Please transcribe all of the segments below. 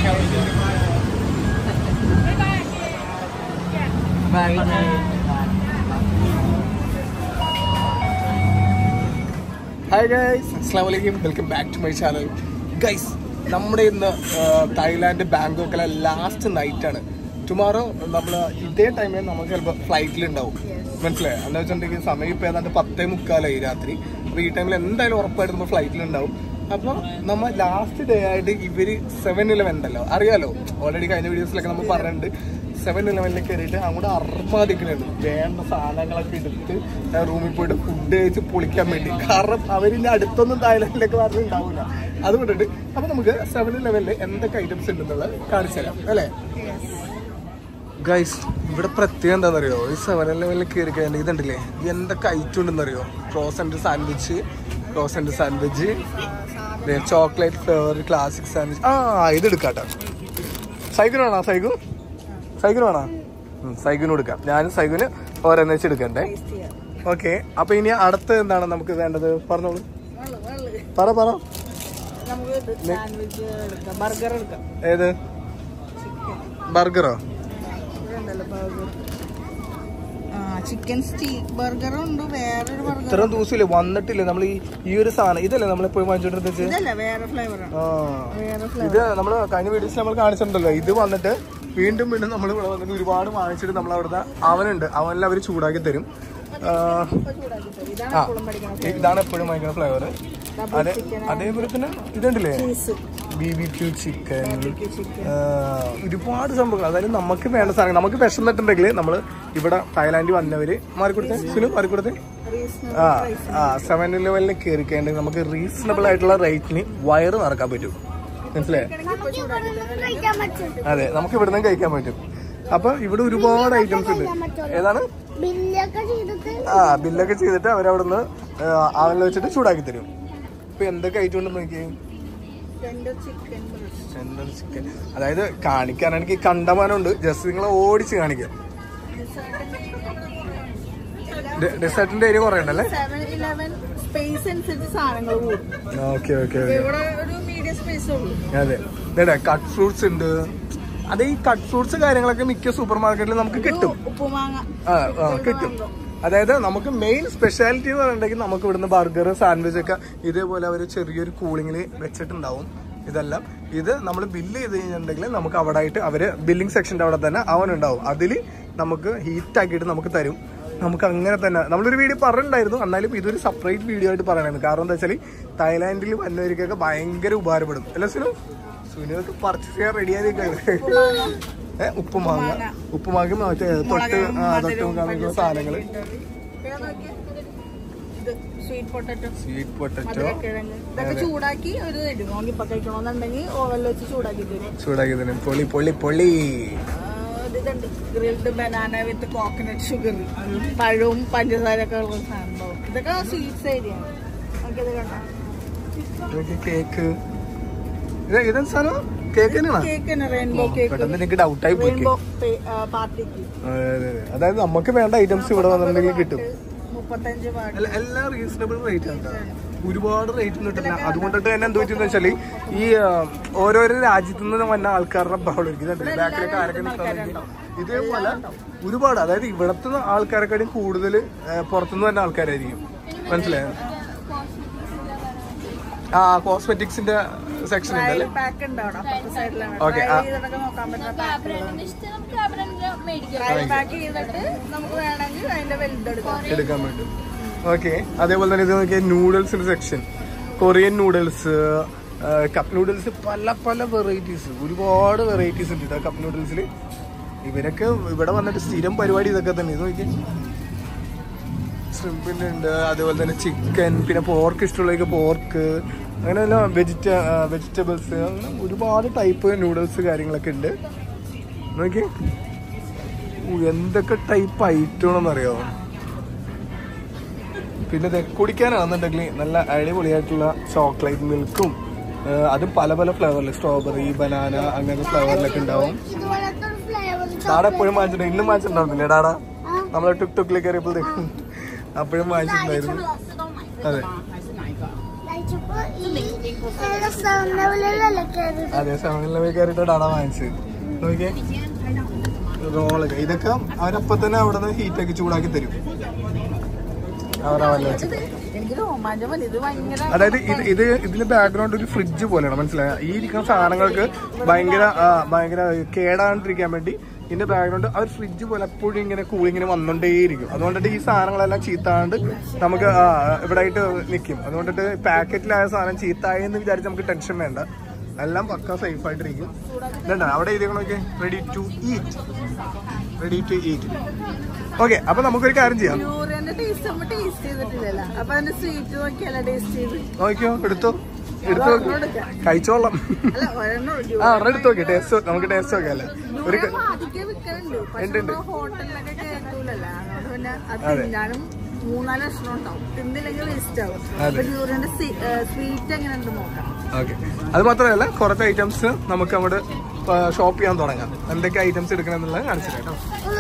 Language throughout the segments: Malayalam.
ഹായ് ഗൈസ് അസ്സാം വലൈക്കും welcome back to my channel guys നമ്മുടെ ഇന്ന് ആ, തായ്ലാന്റ് ബാങ്കോക്കിലെ ലാസ്റ്റ് നൈറ്റ് ആണ് ടുമാറോ നമ്മൾ ഇതേ ടൈമിൽ നമ്മൾ ചിലപ്പോൾ ഫ്ലൈറ്റിൽ ഉണ്ടാവും മനസ്സിലായോ എന്താ വെച്ചിട്ടുണ്ടെങ്കിൽ സമയം ഇപ്പോൾ ഏതാണ്ട് പത്തേ മുക്കാലായി രാത്രി അപ്പോൾ ഈ ടൈമിൽ എന്തായാലും ഉറപ്പായിട്ട് നമ്മൾ ഫ്ലൈറ്റിൽ ഉണ്ടാവും അപ്പോൾ നമ്മൾ ലാസ്റ്റ് ഡേ ആയിട്ട് ഇവര് സെവൻ ഇലവൻ ഉണ്ടല്ലോ അറിയാലോ ഓൾറെഡി കഴിഞ്ഞ വീഡിയോസിലൊക്കെ നമ്മൾ പറഞ്ഞിട്ടുണ്ട് സെവൻ ഇലവനിൽ കയറിയിട്ട് അങ്ങോട്ട് അർമാദിക്കണുണ്ട് വേണ്ട സാധനങ്ങളൊക്കെ എടുത്ത് റൂമിൽ പോയിട്ട് ഫുഡ് കഴിച്ച് പൊളിക്കാൻ വേണ്ടി കാരണം അവരിന്റെ അടുത്തൊന്നും തായ്ലാൻഡിലേക്ക് മാത്രം ഉണ്ടാവില്ല അതുകൊണ്ടിട്ട് അപ്പൊ നമുക്ക് സെവൻ ഇലവനിൽ എന്തൊക്കെ ഐറ്റംസ് ഉണ്ടെന്നുള്ളത് കാണിച്ചു തരാം അല്ലേ ഗൈസ് ഇവിടെ പ്രത്യേകം എന്താണെന്നറിയോ ഈ സെവൻ ഇലവനിൽ കയറി കഴിഞ്ഞാൽ ഇതുണ്ടല്ലേ എന്തൊക്കെ ഐറ്റം ഉണ്ടെന്നറിയോ cross and sandwich cross and sandwich chocolate flavour classic sandwich ആ ഇത് എടുക്കാട്ടോ സൈക്കിൾ വേണോ സൈക്കിൾ സൈക്കിൾ വേണോ ഉം, സൈക്കിളിന് കൊടുക്കാം ഞാനും സൈക്കിളിന് ഓരോന്ന് വെച്ച് എടുക്കണ്ടേ ഓക്കെ അപ്പൊ ഇനി അടുത്ത് എന്താണ് നമുക്ക് വേണ്ടത് പറഞ്ഞോളൂ പറ പറ നമുക്ക് സാൻഡ്വിച്ച് എടുക്കാം ബർഗർ എടുക്കാം ഏത് ബർഗറോ ഇവിടെ ഉണ്ടല്ലോ ബർഗർ ആ ചിക്കൻ സ്റ്റീക്ക് ബർഗറും ഉണ്ട് വേറൊരു ബർഗർ ഇത്രയും ദിവസമില്ലേ വന്നിട്ടില്ലേ നമ്മൾ ഈ ഈ ഒരു സാധനം ഇതല്ലേ നമ്മൾ എപ്പോഴും വാങ്ങിച്ചോണ്ടിരുന്നത് ഇതല്ല വേറെ ഫ്ലേവർ ആണ് ആ വേറെ ഫ്ലേവർ ഇത് നമ്മൾ കഴിഞ്ഞ വീഡിയോസ് നമ്മൾ കാണിച്ചിട്ടുണ്ടല്ലോ ഇത് വന്നിട്ട് വീണ്ടും വീണ്ടും നമ്മൾ ഇവിടെ വന്നിട്ട് ഒരുപാട് വാങ്ങിച്ചിട്ട് നമ്മൾ അവിടുത്തെ അവനുണ്ട് അവനിൽ അവർ ചൂടാക്കി തരും ആ, ചൂടാക്കി തരും ഇതാണ് ആ എപ്പോഴും പഠിക്കണം ഇതാണ് എപ്പോഴും വാങ്ങിക്കുന്ന ഫ്ലേവർ അതെ അതേപോലെ തന്നെ ഇതുണ്ടല്ലേ cheese B B Q chicken chicken ഒരുപാട് സംഭവങ്ങൾ അതായത് നമുക്ക് വേണ്ട സാധനങ്ങൾ നമുക്ക് വിശന്നിട്ടുണ്ടെങ്കിൽ നമ്മൾ ഇവിടെ തായ്ലാൻഡിൽ വന്നവര് മാറിക്കൊടുത്തേ സുനു മാറിക്കൊടുത്തേ റീസണബിൾ ആ ആ സെവൻ ഇലവനിൽ കയറിക്കേണ്ടെങ്കിൽ നമുക്ക് റീസണബിൾ ആയിട്ടുള്ള റേറ്റിന് വയറ് നടക്കാൻ പറ്റും മനസ്സിലായോ അതെ നമുക്ക് ഇവിടുന്ന് കഴിക്കാൻ പറ്റും അപ്പൊ ഇവിടെ ഒരുപാട് ഐറ്റംസ് ഉണ്ട് ഏതാണ് ബില്ലൊക്കെ ചെയ്തിട്ട് ആ ബില്ലൊക്കെ ചെയ്തിട്ട് അവരവിടുന്ന് അവനിൽ വെച്ചിട്ട് ചൂടാക്കി തരും ഇപ്പൊ എന്തൊക്കെ ഐറ്റം ഉണ്ടെന്ന് നോക്കിയേ tender chicken breast tender chicken അതായത് കാണിക്കാനാണെങ്കിൽ കണ്ടമാനമുണ്ട് ജസ്റ്റ് നിങ്ങളെ ഓടിച്ച് കാണിക്കാം ഡെസേർട്ടിന്റെ ഏരിയ കുറേ ഉണ്ടല്ലേ സെവൻ ഇലവൻ സ്പേസ് അനുസരിച്ച് സാധനങ്ങൾ കൂടും ഓക്കെ ഓക്കെ ഓക്കെ ഇവിടെ ഒരു മീഡിയം സ്പേസ് ഉള്ളൂ അതെ ഇതേ കട്ട് ഫ്രൂട്ട്സ് ഉണ്ട് അത് ഈ കട്ട് ഫ്രൂട്ട്സ് കാര്യങ്ങളൊക്കെ മിക്ക സൂപ്പർ മാർക്കറ്റിൽ നമുക്ക് കിട്ടും ഉപ്പുമാങ്ങ ആ ആ കിട്ടും അതായത് നമുക്ക് മെയിൻ സ്പെഷ്യാലിറ്റി എന്ന് പറഞ്ഞിട്ടുണ്ടെങ്കിൽ നമുക്ക് ഇവിടുന്ന് ബർഗർ സാൻഡ്വിച്ച് ഒക്കെ ഇതേപോലെ അവർ ചെറിയൊരു കൂളിങ്ങിൽ വെച്ചിട്ടുണ്ടാവും ഇതെല്ലാം ഇത് നമ്മൾ ബില്ല് ചെയ്ത് കഴിഞ്ഞിട്ടുണ്ടെങ്കിൽ നമുക്ക് അവിടെ ആയിട്ട് അവര് ബില്ലിംഗ് സെക്ഷന്റെ അവിടെ തന്നെ അവനുണ്ടാവും അതിൽ നമുക്ക് ഹീറ്റ് ആക്കിയിട്ട് നമുക്ക് തരും നമുക്ക് അങ്ങനെ തന്നെ നമ്മളൊരു വീഡിയോ പറഞ്ഞിട്ടുണ്ടായിരുന്നു എന്നാലും ഇതൊരു സെപ്പറേറ്റ് വീഡിയോ ആയിട്ട് പറയണത് കാരണം എന്താ വെച്ചാൽ തായ്ലാന്റിൽ വന്നവർക്കൊക്കെ ഭയങ്കര ഉപകാരപ്പെടും അല്ല സുനു സുനുവൊക്കെ പർച്ചേസ് ചെയ്യാൻ റെഡി ആയിരിക്കാണ് ഏഹ് ഉപ്പുമാങ്ങ ഉപ്പുമാങ്ങ മറ്റേ തൊട്ട് ആ തൊട്ട് കാണിക്കുന്ന സാധനങ്ങള് പിന്നെ നോക്കിയേ, ഇത് സ്വീറ്റ് പൊട്ടറ്റോ സ്വീറ്റ് പൊട്ടറ്റോ മധുരക്കിഴങ്ങ് ഇതൊക്കെ ചൂടാക്കി ഒരു തരും നോക്കി ഇപ്പൊ കഴിക്കണമെന്നുണ്ടെങ്കിൽ ഓവനിൽ വെച്ച് ചൂടാക്കി തരും ചൂടാക്കി തന്നെ പൊളി പൊളി പൊളി ആ, ഇതുണ്ട് grilled banana with coconut sugar പഴവും പഞ്ചസാരയൊക്കെ ഉള്ള സംഭവം ഇതൊക്കെ സ്വീറ്റ്സ് ഏരിയ ആണ് നമുക്കിത് കണ്ടോ കേക്ക് ഇത് ഇതെന്ത് സാധനം കേക്ക് തന്നെയാണോ കേക്കിന് റെയിൻബോ കേക്ക് പെട്ടെന്ന് എനിക്ക് ഡൗട്ടായി പോയി റെയിൻബോ പാർട്ടിക്ക് അതെ, അതെ, അതെ. അതായത് നമുക്ക് വേണ്ട ഐറ്റംസ് ഇവിടെ വന്നിട്ടുണ്ടെങ്കിൽ കിട്ടും മുപ്പത്തഞ്ച് പാർട്ടി അല്ല, എല്ലാം റീസണബിൾ റേറ്റ് ആണ് ഒരുപാട് റേറ്റ് ഒന്നും കിട്ടില്ല അതുകൊണ്ടിട്ട് തന്നെ എന്ത് പറ്റുന്ന വെച്ചാല് ഈ ആ, ഓരോരോ രാജ്യത്തു നിന്ന് വന്ന ആൾക്കാരുടെ ബഹളം ഇരിക്കുന്നുണ്ട് ബാക്കിലേക്ക് ആരൊക്കെ നിൽക്കുന്നുണ്ടെങ്കിൽ ഇതേപോലെ ഒരുപാട് അതായത് ഇവിടത്തെ ആൾക്കാരെക്കാളും കൂടുതൽ പുറത്തുനിന്ന് വന്ന ആൾക്കാരായിരിക്കും മനസ്സിലായോ ആ കോസ്മെറ്റിക്സിന്റെ സെക്ഷൻ ഉണ്ട് അല്ലേ പാക്ക് ഉണ്ട് അവിടെ അപ്പുറത്തെ സൈഡിലാണ് Okay, Try ആ. ചെയ്തിട്ടൊക്കെ നോക്കാൻ പറ്റുന്ന പാക്കുകളുണ്ട് മേടിക്കാം പാക്ക് ചെയ്തിട്ട് നമുക്ക് വേണമെങ്കിൽ അതിന്റെ വലുതെടുക്കാം എടുക്കാൻ പറ്റും ഓക്കെ അതേപോലെ തന്നെ ഇത് നോക്കിയാൽ നൂഡിൽസിന്റെ section Korean noodles cup noodles പല പല വെറൈറ്റീസ് ഒരുപാട് വെറൈറ്റീസ് ഉണ്ട് കേട്ടോ കപ്പ് നൂഡിൽസിൽ ഇവരൊക്കെ ഇവിടെ വന്നിട്ട് സ്ഥിരം പരിപാടി ഇതൊക്കെ തന്നെ ഇത് നോക്കിയാൽ ഷ്രിമ്പിൻ്റെ ഉണ്ട് അതേപോലെ തന്നെ ചിക്കൻ പിന്നെ പോർക്ക് ഇഷ്ടമുള്ളവർക്ക് പോർക്ക് അങ്ങനെ എല്ലാം വെജിറ്റ വെജിറ്റബിൾസ് അങ്ങനെ ഒരുപാട് ടൈപ്പ് നൂഡിൽസ് കാര്യങ്ങളൊക്കെ ഉണ്ട് നോക്കി എന്തൊക്കെ ടൈപ്പ് ഐറ്റമാണെന്നറിയോ പിന്നെ ദേ കുടിക്കാനാണെന്നുണ്ടെങ്കിൽ നല്ല അടിപൊളിയായിട്ടുള്ള ചോക്ലേറ്റ് മിൽക്കും അതും പല പല ഫ്ലേവറിൽ സ്ട്രോബെറി ബനാന അങ്ങനെ ഫ്ലേവറിലൊക്കെ ഉണ്ടാവും ഇതുപോലത്തെ ഒരു ഫ്ലേവർ ഡാഡ എപ്പോഴും വാങ്ങിച്ചിട്ടുണ്ട് ഇന്നും വാങ്ങിച്ചിട്ടുണ്ടായിരുന്നില്ലേ ഡാഡ നമ്മളെ ടുക് ടുക്കിൽ കയറിയപ്പോഴത്തേക്കും അപ്പോഴും വാങ്ങിച്ചിട്ടുണ്ടായിരുന്നു അതെ കഴിച്ചപ്പോ ഈ ലെവലിലല്ലേ കയറി അതെ സെവൻ ലെവൽ കയറിയിട്ട് ഡാഡ വാങ്ങിച്ചത് നോക്കിയേ റോളൊക്കെ ഇതൊക്കെ അവരപ്പൊ തന്നെ അവിടെ നിന്ന് ഹീറ്റൊക്കെ ചൂടാക്കി തരും അവരാ വല്ല വെച്ചിട്ട് എനിക്ക് രോമാഞ്ചം വന്നു ഇത് ഭയങ്കര അതായത് ഇത് ഇത് ഇതിന്റെ ബാക്ക്ഗ്രൗണ്ട് ഒരു ഫ്രിഡ്ജ് പോലെയാണ് മനസ്സിലായ ഈ ഇരിക്കുന്ന സാധനങ്ങൾക്ക് ഭയങ്കര ആ, ഭയങ്കര കേടാണ്ടിരിക്കാൻ വേണ്ടി ഇതിന്റെ ബാക്ക്ഗ്രൗണ്ട് ആ ഒരു ഫ്രിഡ്ജ് പോലെ എപ്പോഴും ഇങ്ങനെ കൂളിങ്ങിന് വന്നുകൊണ്ടേയിരിക്കും അതുകൊണ്ടിട്ട് ഈ സാധനങ്ങളെല്ലാം ചീത്താണ്ട് നമുക്ക് ആ, ഇവിടെ ആയിട്ട് നിൽക്കും അതുകൊണ്ടിട്ട് പാക്കറ്റിലായ സാധനം ചീത്തായി എന്ന് വിചാരിച്ച് നമുക്ക് ടെൻഷൻ വേണ്ട എല്ലാം പക്ക സേഫ് ആയിട്ടിരിക്കും ഇതുണ്ട് അവിടെ ഇരിക്കണമൊക്കെ ready to eat ready to eat okay അപ്പൊ നമുക്കൊരു കാര്യം ചെയ്യാം യൂറിയന്റെ ടേസ്റ്റ് നമ്മൾ ടേസ്റ്റ് ചെയ്തിട്ടില്ലല്ലോ അപ്പൊ അതിന്റെ സ്വീറ്റ് നോക്കിയല്ല ടേസ്റ്റ് ചെയ്ത് നോക്കിയോ എടുത്തോ എടുത്തോ കഴിച്ചോളാം അല്ല ഒരെണ്ണം ആ അവിടെ എടുത്ത് നോക്കി ടേസ്റ്റ് നമുക്ക് ടേസ്റ്റ് നോക്കിയല്ലേ ഒരു ക- ആദ്യമൊക്കെ വിൽക്കലുണ്ട് ഉണ്ട്, പക്ഷെ ഉണ്ട്. ഹോട്ടലിലൊക്കെ കേൾക്കൂലല്ലോ അതുകൊണ്ട് പിന്നെ അത് അതെ. തിന്നാനും മൂന്നാല് ലക്ഷണം ഉണ്ടാവും തിന്നില്ലെങ്കിൽ വേസ്റ്റ് ആവും അതെ. അപ്പൊ യൂറിയന്റെ സ്വീറ്റ് എങ്ങനെ ഉണ്ട് നോക്കാം ഓക്കെ അത് മാത്രമല്ല കുറച്ച് ഐറ്റംസ് നമുക്ക് അങ്ങോട്ട് ഷോപ്പ് ചെയ്യാൻ തുടങ്ങാം എന്തൊക്കെ ഐറ്റംസ് എടുക്കണം എന്നുള്ളത് കാണിച്ചു കേട്ടോ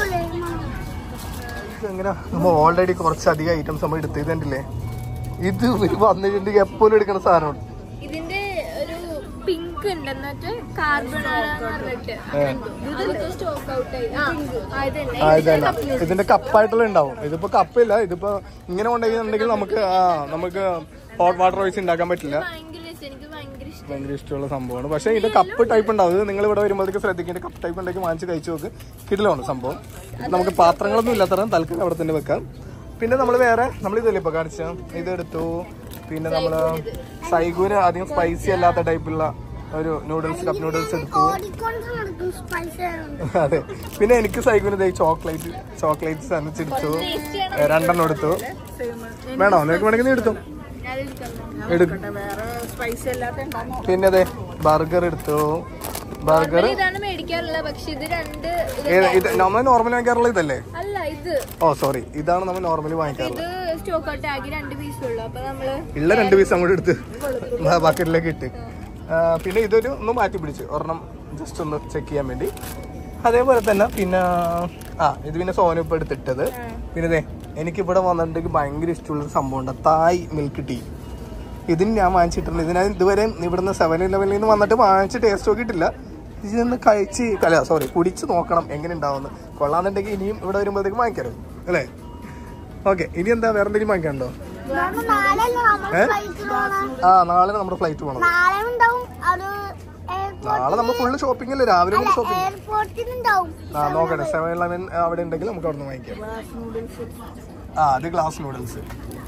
എങ്ങനെ നമ്മൾ ഓൾറെഡി കുറച്ചധികം ഐറ്റംസ് നമ്മൾ എടുത്തിട്ടുണ്ടല്ലേ ഇത് ഇവര് വന്നിട്ടുണ്ടെങ്കിൽ എപ്പോഴും എടുക്കുന്ന സാധനമാണ് ഇതിന്റെ ഒരു പിങ്ക് ഉണ്ട് എന്നിട്ട് കാർബൺ പറഞ്ഞിട്ട് അതൊക്കെ സ്റ്റോക്ക് ഔട്ട് ആയി ആ, ആ, ഇതന്നെ. ആ ഇതല്ല ഇതിന്റെ കപ്പായിട്ടുള്ള ഉണ്ടാവും ഇതിപ്പോ കപ്പില്ല ഇതിപ്പോ ഇങ്ങനെ കൊണ്ടുപോയിട്ടുണ്ടെങ്കിൽ നമുക്ക് ആ നമുക്ക് ഹോട്ട് വാട്ടർ ഒഴിച്ച് ഉണ്ടാക്കാൻ പറ്റില്ല ഭയങ്കര ഇഷ്ടം എനിക്ക് ഭയങ്കര ഇഷ്ടം ഭയങ്കര ഇഷ്ടമുള്ള സംഭവമാണ് പക്ഷേ ഇതിന്റെ കപ്പ് ടൈപ്പ് ഉണ്ടാവും ഇത് നിങ്ങൾ ഇവിടെ വരുമ്പോഴത്തേക്ക് ശ്രദ്ധിക്കേണ്ട കപ്പ് ടൈപ്പ് ഉണ്ടെങ്കിൽ വാങ്ങിച്ച് കഴിച്ചു നോക്ക് കിടിലാണ് സംഭവം നമുക്ക് പാത്രങ്ങളൊന്നും ഇല്ലാത്തതാണ് തൽക്കാലം അവിടെ തന്നെ വെക്കാം പിന്നെ നമ്മൾ വേറെ നമ്മൾ ഇതല്ലേ ഇപ്പൊ കാണിച്ച ഇത് എടുത്തു പിന്നെ നമ്മള് സൈഗൂര് അധികം സ്പൈസി അല്ലാത്ത ടൈപ്പുള്ള ഒരു നൂഡിൽസ് കപ്പ് നൂഡിൽസ് എടുത്തു ഓടിക്കൊണ്ട് നടക്കും സ്പൈസി അതെ പിന്നെ എനിക്ക് സൈഗൂര് ചോക്ലേറ്റ് ചോക്ലേറ്റ്സ് അനുസരിച്ചു രണ്ടെണ്ണം എടുത്തു വേണോ നിനക്ക് വേണമെങ്കിൽ നീ എടുത്തു എടുക്കും വേറെ സ്പൈസി അല്ലാത്ത ഉണ്ടാവും പിന്നെ അതെ ബർഗർ എടുത്തു ബർഗർ ഇതാണ് മേടിക്കാറുള്ളത് പക്ഷെ ഇത് രണ്ട് ഇത് ഏത് ഇത് നമ്മൾ നോർമലി വാങ്ങിക്കാറുള്ള ഇതല്ലേ അല്ല ഇത് ഓ സോറി ഇതാണ് നമ്മൾ നോർമലി വാങ്ങിക്കാറുള്ളത് ഇത് സ്റ്റോക്ക് ഔട്ട് ആക്കി രണ്ട് പീസേ ഉള്ളൂ അപ്പൊ നമ്മള് ഉള്ള രണ്ട് പീസ് അങ്ങോട്ട് എടുത്ത് ബക്കറ്റിലേക്ക് ഇട്ട് ആ, പിന്നെ ഇതൊരു ഒന്ന് മാറ്റി പിടിച്ച് ഒരെണ്ണം ജസ്റ്റ് ഒന്ന് ചെക്ക് ചെയ്യാൻ വേണ്ടി അതേപോലെ തന്നെ പിന്നെ ആ ഇത് പിന്നെ സോന ഇപ്പൊ എടുത്തിട്ടത് പിന്നെ ഇതേ എനിക്ക് ഇവിടെ വന്നിട്ടുണ്ടെങ്കിൽ ഭയങ്കര ഇഷ്ടമുള്ള ഒരു സംഭവമുണ്ട് തായ് മിൽക്ക് ടീ ഇതിന് ഞാൻ വാങ്ങിച്ചിട്ടുണ്ട് ഇതിന് ഇതുവരെ ഇവിടുന്ന് സെവൻ ഇലവനിൽ നിന്ന് വന്നിട്ട് വാങ്ങിച്ച് ടേസ്റ്റ് നോക്കിയിട്ടില്ല ഇതിനൊന്ന് കഴിച്ച് അല്ല സോറി കുടിച്ച് നോക്കണം എങ്ങനെ ഉണ്ടാവുമെന്ന് കൊള്ളാന്നുണ്ടെങ്കിൽ ഇനിയും ഇവിടെ വരുമ്പോഴത്തേക്ക് വാങ്ങിക്കാറോ അല്ലേ ഓക്കെ ഇനി എന്താ വേറെ എന്തെങ്കിലും വാങ്ങിക്കാനുണ്ടോ നാളെ ഏ? ആ നാളെ നമ്മുടെ ഫ്ലൈറ്റ് പോകണം നാളെ ഉണ്ടാവും അത് നാളെ നമ്മൾ ഫുള്ള് ഷോപ്പിംഗ് അല്ലേ രാവിലെ മുതൽ ഷോപ്പിംഗ് എയർപോർട്ടിൽ ഉണ്ടാവും ആ നോക്കട്ടെ സെവൻ ഇലവൻ അവിടെ ഉണ്ടെങ്കിൽ നമുക്ക് അവിടെ നിന്ന് വാങ്ങിക്കാം ആ അത് ഗ്ലാസ് നൂഡിൽസ്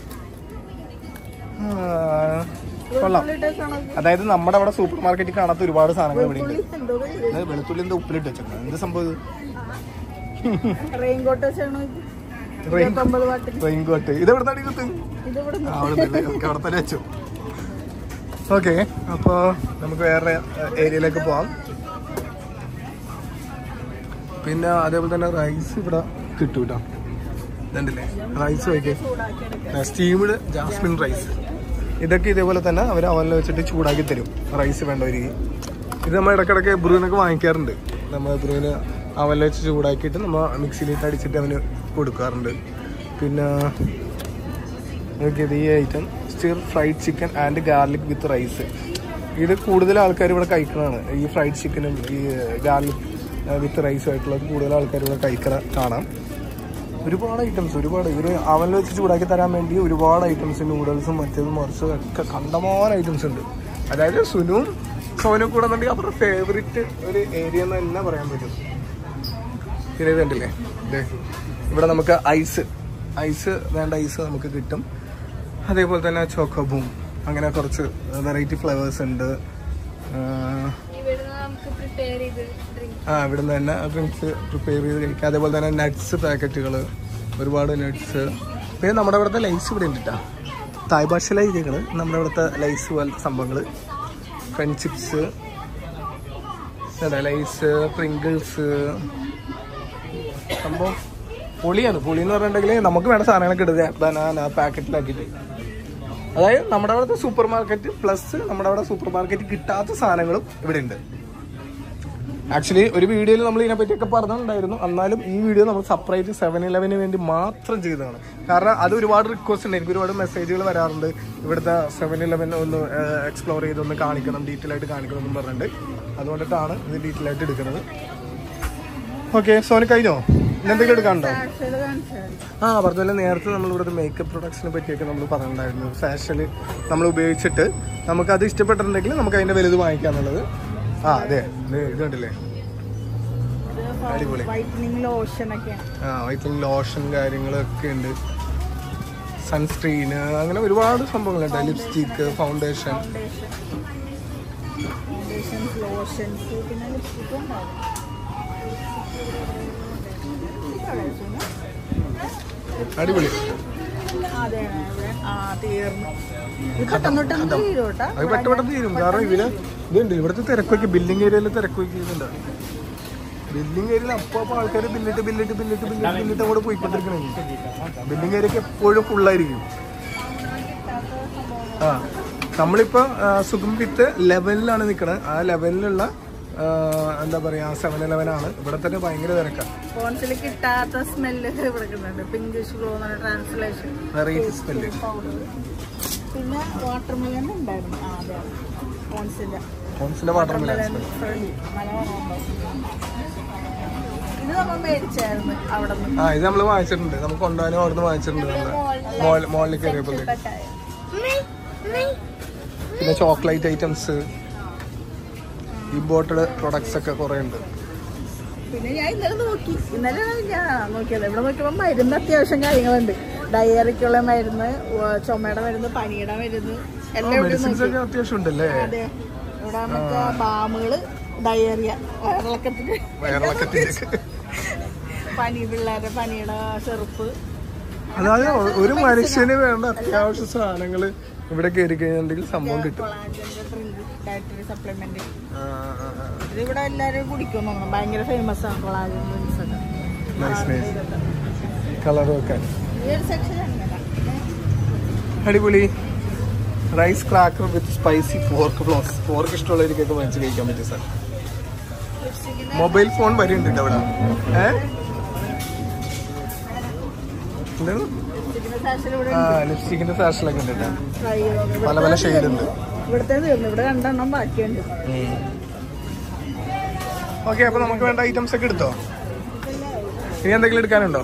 കൊള്ളാം അതായത് നമ്മുടെ അവിടെ സൂപ്പർ മാർക്കറ്റിൽ കാണാത്ത ഒരുപാട് സാധനങ്ങൾ ഇവിടെ ഉണ്ട് എന്തോ ഇത് വെളുത്തുള്ളി എന്താ ഉപ്പിലിട്ട് വെച്ചേക്കുന്നത് എന്ത് സംഭവം ഇത് റെയിൻകോട്ട് വെച്ചാണോ ഇരുപത്തൊമ്പത് വാട്ടിന് റെയിൻകോട്ട് ഇത് എവിടെ നടി കുത്ത് ഇതിവിടെ ആ, അവിടെ ഉണ്ടല്ലേ? നമുക്ക് അവിടെ തന്നെ വെച്ചു ഓക്കെ അപ്പോൾ നമുക്ക് വേറെ ഏരിയയിലേക്ക് പോവാം പിന്നെ അതേപോലെ തന്നെ റൈസ് ഇവിടെ കിട്ടും കേട്ടോ ഇതുണ്ടല്ലേ റൈസ് വയ്ക്കേ സ്റ്റീംഡ് ജാസ്മിൻ റൈസ് ഇതൊക്കെ ഇതേപോലെ തന്നെ അവർ അവനിൽ വെച്ചിട്ട് ചൂടാക്കി തരും റൈസ് വേണ്ടവർക്ക് ഇത് നമ്മൾ ഇടയ്ക്കിടയ്ക്ക് ബ്രൂവിനൊക്കെ വാങ്ങിക്കാറുണ്ട് നമ്മൾ ബ്രൂവിന് അവനിൽ വെച്ച് ചൂടാക്കിയിട്ട് നമ്മൾ മിക്സിയിലിട്ട് അടിച്ചിട്ട് അവന് കൊടുക്കാറുണ്ട് പിന്നെ നോക്കിയത് ഈ item stir fried chicken and garlic with rice ഇത് കൂടുതൽ ആൾക്കാർ ഇവിടെ കഴിക്കുന്നതാണ് ഈ ഫ്രൈഡ് ചിക്കനും ഈ ഗാർലിക് വിത്ത് റൈസും ആയിട്ടുള്ളത് കൂടുതൽ ആൾക്കാർ ഇവിടെ കഴിക്കണ കാണാം ഒരുപാട് ഐറ്റംസ് ഒരുപാട് ഇവർ അവനിൽ വെച്ച് ചൂടാക്കി തരാൻ വേണ്ടി ഒരുപാട് ഐറ്റംസ് നൂഡിൽസും മറ്റേതും മറിച്ചും ഒക്കെ കണ്ടമാനം ഐറ്റംസ് ഉണ്ട് അതായത് സുനുവും സോനും കൂടെ എന്നുണ്ടെങ്കിൽ അവരുടെ ഫേവറിറ്റ് ഒരു ഏരിയ എന്ന് തന്നെ പറയാൻ പറ്റും പിന്നെ ഇത് കണ്ടില്ലേ ദേ, ഇവിടെ നമുക്ക് ഐസ് ഐസ് വേണ്ട ഐസ് നമുക്ക് കിട്ടും അതേപോലെ തന്നെ ചോക്കോബൂം അങ്ങനെ കുറച്ച് വെറൈറ്റി ഫ്ലേവേഴ്സ് ഉണ്ട് ആ, ഇവിടുന്ന് നമുക്ക് പ്രിപ്പയർ ചെയ്ത് ഡ്രിങ്ക് ആ ഇവിടുന്ന് തന്നെ ഡ്രിങ്ക്സ് പ്രിപ്പയർ ചെയ്ത് കഴിക്കാം അതേപോലെ തന്നെ നട്ട്സ് പാക്കറ്റുകൾ ഒരുപാട് നട്ട്സ് പിന്നെ നമ്മുടെ ഇവിടുത്തെ ലൈസ് ഇവിടെ ഉണ്ട് കേട്ടോ തായ് ഭാഷയിലെ രീതികൾ നമ്മുടെ ഇവിടുത്തെ ലൈസ് പോലത്തെ സംഭവങ്ങൾ ഫ്രഞ്ച് ചിപ്സ് ലൈസ് പ്രിങ്കിൾസ് സംഭവം പൊളിയാണ് പൊളി എന്ന് പറഞ്ഞിട്ടുണ്ടെങ്കിൽ നമുക്ക് വേണ്ട സാധനങ്ങളൊക്കെ ഇടുക ബനാന പാക്കറ്റിലാക്കിയിട്ട് അതായത് നമ്മുടെ അവിടുത്തെ സൂപ്പർ മാർക്കറ്റ് പ്ലസ് നമ്മുടെ അവിടെ സൂപ്പർ മാർക്കറ്റ് കിട്ടാത്ത സാധനങ്ങളും ഇവിടെ ഉണ്ട് ആക്ച്വലി ഒരു വീഡിയോയിൽ നമ്മൾ ഇതിനെ പറ്റിയൊക്കെ പറഞ്ഞിട്ടുണ്ടായിരുന്നു എന്നാലും ഈ വീഡിയോ നമ്മൾ സെപ്പറേറ്റ് സെവൻ ഇലവന് വേണ്ടി മാത്രം ചെയ്തതാണ് കാരണം അത് ഒരുപാട് റിക്വസ്റ്റ് ഉണ്ട് എനിക്ക് ഒരുപാട് മെസ്സേജുകൾ വരാറുണ്ട് ഇവിടുത്തെ സെവൻ ഇലവൻ ഒന്ന് എക്സ്പ്ലോർ ചെയ്ത് ഒന്ന് കാണിക്കണം ഡീറ്റെയിൽ ആയിട്ട് കാണിക്കണം എന്ന് പറഞ്ഞിട്ട് അതുകൊണ്ടിട്ടാണ് ഇത് ഡീറ്റെയിൽ ആയിട്ട് എടുക്കുന്നത് ഓക്കെ സോനി കഴിഞ്ഞോ ഇന്ന് എന്തെങ്കിലും എടുക്കാനുണ്ടോ ഫാഷനിൽ കാണിച്ചാൽ ആ പറഞ്ഞ നേരത്തെ നമ്മൾ ഇവിടുത്തെ മേക്കപ്പ് പ്രൊഡക്ട്സിനെ പറ്റിയൊക്കെ നമ്മൾ പറഞ്ഞിട്ടുണ്ടായിരുന്നു ഫാഷനിൽ നമ്മൾ ഉപയോഗിച്ചിട്ട് നമുക്ക് അത് ഇഷ്ടപ്പെട്ടിട്ടുണ്ടെങ്കിൽ നമുക്ക് അതിന്റെ വലുത് വാങ്ങിക്കാന്നുള്ളത് ആ അതെ ഇത് ഇത് കണ്ടില്ലേ അടിപൊളി. വൈറ്റനിങ് ലോഷൻ ഒക്കെയാണ് ആ വൈറ്റിംഗ് ലോഷൻ കാര്യങ്ങളൊക്കെ ഉണ്ട് സൺസ്ക്രീന് അങ്ങനെ ഒരുപാട് സംഭവങ്ങളുണ്ട് lipstick foundation foundation foundations lotions പിന്നെ ലിപ്സ്റ്റിക്കും ഉണ്ടാവും അടിപൊളി അതെ അതെ ആ തീർന്നു ഇത് പെട്ടെന്ന് പെട്ടെന്ന് തീരും കേട്ടോ അത് പെട്ടെന്ന് പെട്ടെന്ന് തീരും കാരണം ഇതില് ഇതുണ്ട് ഇവിടുത്തെ തിരക്കൊക്കെ ബില്ലിംഗ് ഏരിയയിൽ തിരക്ക് വയ്ക്കുന്നുണ്ട് ബില്ലിംഗ് ഏരിയയിൽ അപ്പൊ അപ്പൊ ആൾക്കാർ ബില്ലിട്ട് ബില്ലിട്ട് ബില്ലിട്ട് ബില്ലിട്ട് ബില്ലിട്ട് അങ്ങോട്ട് പോയിക്കൊണ്ടിരിക്കണേ ബില്ലിംഗ് ഏരിയക്ക് എപ്പോഴും ഫുള്ളായിരിക്കും ആ നമ്മളിപ്പോ ആ, സുഖം വിത്ത് ലെവലിലാണ് നിൽക്കണത് ആ ലെവലിലുള്ള ആ, എന്താ പറയാ സെവൻ ഇലവൻ ആണ് ഇവിടെ തന്നെ ഭയങ്കര തിരക്കാണ് ഫോൺസിൽ കിട്ടാത്ത സ്മെല്ല് ഇവിടെ കിട്ടുന്നുണ്ട് പിങ്കിഷ് ഗ്ലോ എന്ന് പറഞ്ഞ ട്രാൻസ്ലേഷൻ വെറൈറ്റി സ്മെല്ല് പൗഡർ പിന്നെ വാട്ടർ മെലൺ ഉണ്ടായിരുന്നു ആ അതെ ഫോൺസിന്റെ ഫോൺസിന്റെ വാട്ടർ മിലൻ ഇത് നമ്മൾ മേടിച്ചായിരുന്നു അവിടെ നിന്ന് ആ ഇത് നമ്മൾ വാങ്ങിച്ചിട്ടുണ്ട് നമുക്ക് കൊണ്ടുപോകാനും അവിടുന്ന് വാങ്ങിച്ചിട്ടുണ്ട് നമ്മള് മോളിൽ കയറിയപ്പോഴത്തേക്ക് പിന്നെ ചോക്ലേറ്റ് ഐറ്റംസ് ഇമ്പോർട്ടഡ് പ്രൊഡക്ട്സ് ഒക്കെ കുറെ ഉണ്ട് പിന്നെ ഞാൻ ഇന്നലെ നോക്കി ഇന്നലെ ഞാൻ നോക്കിയത് ഇവിടെ നോക്കിയപ്പോൾ മരുന്ന് അത്യാവശ്യം കാര്യങ്ങളുണ്ട് ഡയറിക്കുള്ള മരുന്ന് ഉവ്വ് ചുമയുടെ മരുന്ന് പനിയുടെ മരുന്ന് എല്ലാം ഇവിടെ മെഡിസിൻസ് നോക്കി ഒക്കെ അത്യാവശ്യം ഉണ്ടല്ലേ അതെ ഇവിടെ മറ്റേ ബാമുകള് ഡയറിയ വയറിളക്കത്തിന് വയറിളക്കത്തിന്റെ പനി പിള്ളേരുടെ പനിയുടെ ചെറുപ്പ് അതായത് ഒരു മനുഷ്യന് വേണ്ട അത്യാവശ്യ സാധനങ്ങൾ ഇവിടെ കയറി കഴിഞ്ഞിട്ടുണ്ടെങ്കിൽ സംഭവം കിട്ടും കൊളാജന്റെ ഡ്രിങ്ക് ഡയറ്ററി സപ്ലിമെന്റ് ആ, ആ, ആ. ഇത് ഇവിടെ എല്ലാവരും കുടിക്കും തോന്നുന്നു ഭയങ്കര ഫേമസ് ആണ് കൊളാജൻ ഡ്രിങ്ക്സ് ഒക്കെ നൈസ് നൈസ് കളറും ഒക്കെ ഈ ഒരു സെക്ഷൻ അങ്ങനെ അടിപൊളി rice cracker with spicy pork floss pork ഇഷ്ടമുള്ളവർക്കൊക്കെ വാങ്ങിച്ച് കഴിക്കാൻ പറ്റും സാർ മൊബൈൽ ഫോൺ വരെ ഉണ്ട് കേട്ടോ ഇവിടെ ഏ എന്താണ് സെക്ഷൻ ഇവിടെ ആ ലിപ്സ്റ്റിക്കിന്റെ ഫാഷനൊക്കെ ഉണ്ട് കേട്ടോ ട്രൈ ചെയ്തോ പല പല ഷെയ്ഡ് ഉണ്ട് ഇവിടുത്തെ തീർന്നു ഇവിടെ രണ്ടെണ്ണം ബാക്കിയുണ്ട് ഓക്കെ അപ്പൊ നമുക്ക് വേണ്ട ഐറ്റംസ് ഒക്കെ എടുത്തോ ഇനി എന്തെങ്കിലും എടുക്കാനുണ്ടോ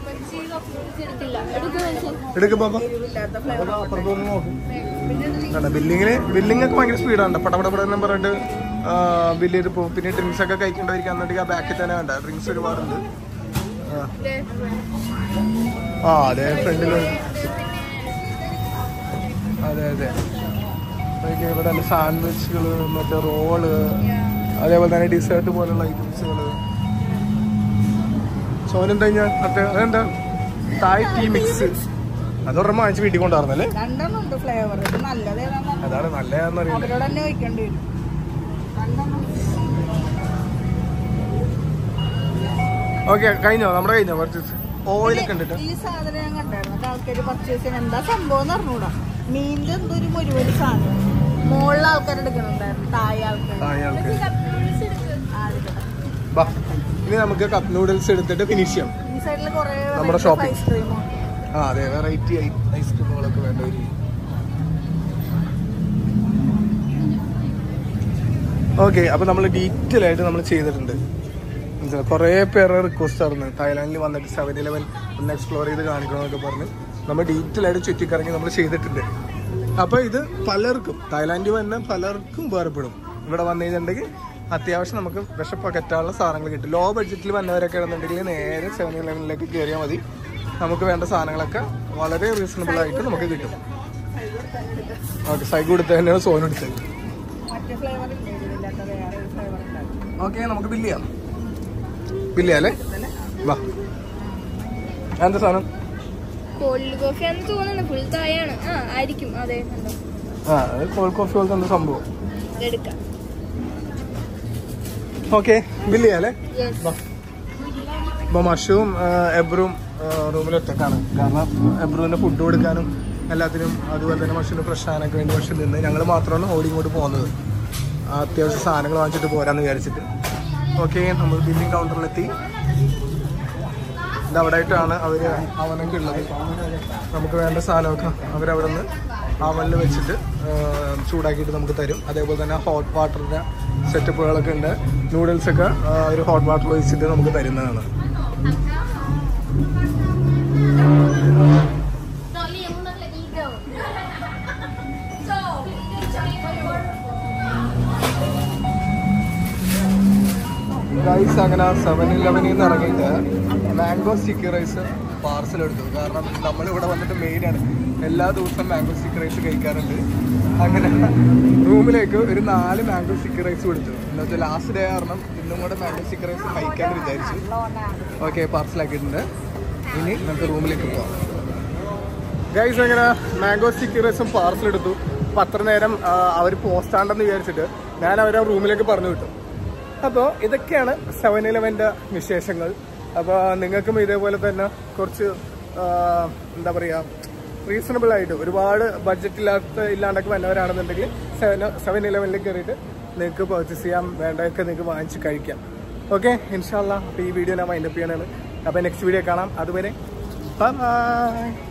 എടുക്ക് പാപ്പ ഇല്ലാത്ത ഫ്ലേവർ അപ്പുറത്തൊന്ന് നോക്ക് ബില്ലിങ്ങിന് ബില്ലിംഗ് ഒക്കെ ഭയങ്കര സ്പീഡാണ് പടപട പടം പറഞ്ഞിട്ട് ബില്ല് ചെയ്ത് പോകും പിന്നെ ഡ്രിങ്ക്സ് ഒക്കെ കഴിക്കേണ്ടവരിക്കാൻ എന്നിട്ട് ആ ബാക്കിൽ തന്നെ വേണ്ട ഡ്രിങ്ക്സ് ഒരുപാടുണ്ട് ആ. ആ അതെ ഫ്രണ്ടിൽ അതെ അതെ അതൊക്കെ ഇവിടെ സാൻഡ്വിച്ചുകൾ മറ്റേ റോള് അതേപോലെ തന്നെ ഡിസേർട്ട് പോലുള്ള ഐറ്റംസുകൾ സോനെന്താ കഴിഞ്ഞാൽ മറ്റേ അതെന്താ തായ് ടീ മിക്സ് അതൊരെണ്ണം വാങ്ങിച്ച് വീട്ടിൽ കൊണ്ടുവന്നല്ലേ രണ്ടെണ്ണം ഉണ്ട് ഫ്ലേവർ ഇത് നല്ലത് ഏതാണെന്ന് അതാണ് നല്ലതെന്ന് അറിയില്ല അവരോട് തന്നെ വയ്ക്കേണ്ടി വരും രണ്ടെണ്ണം ഓക്കെ കഴിഞ്ഞോ നമ്മുടെ കഴിഞ്ഞോ പർച്ചേസ് ഓയിലൊക്കെ ഉണ്ട് ട്ടോ. ഈ സാധനം ഞാൻ കണ്ടായിരുന്നു എന്നിട്ട് ആൾക്കാര് പർച്ചേസ് ചെയ്യാൻ എന്താ സംഭവം എന്ന് അറിഞ്ഞൂടാ മീനിന്റെ എന്തോ ഒരു മുരുവടി സാധനം മുകളിൽ ആൾക്കാർ എടുക്കണുണ്ടായിരുന്നു താഴെ ആൾക്കാർ ആ, അയാൾക്ക് ആ, എടുക്കട്ടെ. ബാ ഇനി നമുക്ക് കപ്പ് നൂഡിൽസ് എടുത്തിട്ട് ഫിനിഷ് ചെയ്യാം ഈ സൈഡിൽ കുറെ നമ്മുടെ shopping. ഐസ്ക്രീമോ ആ അതെ വെറൈറ്റി ഐസ്ക്രീമുകളൊക്കെ വേണ്ട ഒരു ഓക്കെ അപ്പൊ നമ്മൾ ഡീറ്റെയിൽ ആയിട്ട് നമ്മൾ ചെയ്തിട്ടുണ്ട് മനസ്സിലായോ? കുറേ പേരെ റിക്വസ്റ്റ് ആയിരുന്നു തായ്ലാൻഡിൽ വന്നിട്ട് സെവൻ ഇലവൻ ഒന്ന് എക്സ്പ്ലോർ ചെയ്ത് കാണിക്കണമെന്നൊക്കെ പറഞ്ഞ് നമ്മൾ ഡീറ്റെയിൽ ആയിട്ട് ചുറ്റിക്കറങ്ങി നമ്മൾ ചെയ്തിട്ടുണ്ട് അപ്പൊ ഇത് പലർക്കും തായ്ലാൻഡിൽ വന്ന പലർക്കും ഉപകാരപ്പെടും ഇവിടെ വന്നു കഴിഞ്ഞിട്ടുണ്ടെങ്കിൽ അത്യാവശ്യം നമുക്ക് വിശപ്പകറ്റാനുള്ള സാധനങ്ങൾ കിട്ടും ലോ ബഡ്ജറ്റിൽ വന്നവരൊക്കെ ആണെന്നുണ്ടെങ്കിൽ നേരെ സെവൻ ഇലവനിലേക്ക് കയറിയാൽ മതി നമുക്ക് വേണ്ട സാധനങ്ങളൊക്കെ വളരെ റീസണബിൾ ആയിട്ട് നമുക്ക് കിട്ടും ഓക്കെ സൈഡ് കൊടുത്ത് തന്നെയാണ് സോൻ എടുത്തത് മറ്റേ ഫ്ലേവർ ഇല്ലേ ഇതില്ലാത്ത വേറെ ഒരു ഫ്ലേവർ ഉണ്ടായിരുന്നു ഓക്കെ നമുക്ക് ബില്ല് ചെയ്യാം ബില്ല് ചെയ്യാം അല്ലേ വാ എന്താ സാധനം കോൾഡ് കോഫി ആണെന്ന് തോന്നുന്നു ഫുൾ തായാണ് ആ ആയിരിക്കും അതെ കണ്ടോ ആ അത് കോൾഡ് കോഫി പോലത്തെ എന്താ സംഭവം എടുക്കാം ഓക്കെ ബില്ല് ചെയ്യാം അല്ലേ യെസ് വാ ഇപ്പൊ മഷുവും എബ്രും റൂമിൽ ഒറ്റക്കാണ് കാരണം എബ്രുവിന്റെ ഫുഡ് കൊടുക്കാനും എല്ലാത്തിനും അതുപോലെ തന്നെ മഷുവിന്റെ പ്രശ്നമൊക്കെ വേണ്ടി മഷു നിന്ന് ഞങ്ങൾ മാത്രമാണ് ഓടി ഇങ്ങോട്ട് പോകുന്നത് ആ, അത്യാവശ്യം സാധനങ്ങൾ വാങ്ങിച്ചിട്ട് പോരാന്ന് വിചാരിച്ചിട്ട് ഓക്കെ നമ്മൾ ബില്ലിംഗ് കൗണ്ടറിലെത്തി ഇത് അവിടെ ആയിട്ടാണ് അവർ അവനൊക്കെ ഉള്ളത് നമുക്ക് വേണ്ട സാധനമൊക്കെ അവരവിടെ നിന്ന് അവനിൽ വെച്ചിട്ട് ആ, ചൂടാക്കിയിട്ട് നമുക്ക് തരും അതേപോലെ തന്നെ ഹോട്ട് വാട്ടറിൻ്റെ സെറ്റപ്പുകളൊക്കെ ഉണ്ട് നൂഡിൽസൊക്കെ ആ, ഒരു ഹോട്ട് വാട്ടർ വെച്ചിട്ട് നമുക്ക് തരുന്നതാണ് റൈസ് അങ്ങനെ സെവൻ ഇലവനിൽ നിന്ന് ഇറങ്ങിയിട്ട് മാംഗോ സ്റ്റിക്കി റൈസ് പാർസൽ എടുത്തു കാരണം നമ്മളിവിടെ വന്നിട്ട് മെയിനാണ് എല്ലാ ദിവസവും മാംഗോ സ്റ്റിക്കി റൈസ് കഴിക്കാറുണ്ട് അങ്ങനെ റൂമിലേക്ക് ഒരു നാല് മാംഗോ സ്റ്റിക്കി റൈസ് കൊടുത്തു എന്ന് വെച്ചാൽ ലാസ്റ്റ് ഡേ കാരണം ഇന്നും കൂടെ മാംഗോ സ്റ്റിക്കി റൈസ് കഴിക്കാമെന്ന് വിചാരിച്ചു ഓക്കെ പാർസലാക്കിയിട്ടുണ്ട് ഇനി നമുക്ക് റൂമിലേക്ക് പോവാം ഗൈസ് അങ്ങനെ മാംഗോ സ്റ്റിക്കി റൈസും പാർസൽ എടുത്തു അപ്പം അത്ര നേരം അവർ പോസ്റ്റാണ്ടെന്ന് വിചാരിച്ചിട്ട് ഞാൻ അവരെ റൂമിലേക്ക് പറഞ്ഞു വിട്ടു അപ്പോൾ ഇതൊക്കെയാണ് സെവൻ ഇലവൻ്റെ വിശേഷങ്ങൾ അപ്പോൾ നിങ്ങൾക്കും ഇതേപോലെ തന്നെ കുറച്ച് ആ, എന്താ പറയുക റീസണബിൾ ആയിട്ട് ഒരുപാട് ബഡ്ജറ്റ് ഇല്ലാത്ത ഇല്ലാണ്ടൊക്കെ വന്നവരാണെന്നുണ്ടെങ്കിൽ സെവൻ സെവൻ ഇലവനിൽ കയറിയിട്ട് നിങ്ങൾക്ക് പർച്ചേസ് ചെയ്യാം വേണ്ടതൊക്കെ നിങ്ങൾക്ക് വാങ്ങിച്ച് കഴിക്കാം ഓക്കെ ഇൻഷാല്ല അപ്പോൾ ഈ വീഡിയോ ഞാൻ മൈൻഡപ്പ് ചെയ്യാനാണ് അപ്പോൾ നെക്സ്റ്റ് വീഡിയോ കാണാം അതുവരെ ബൈ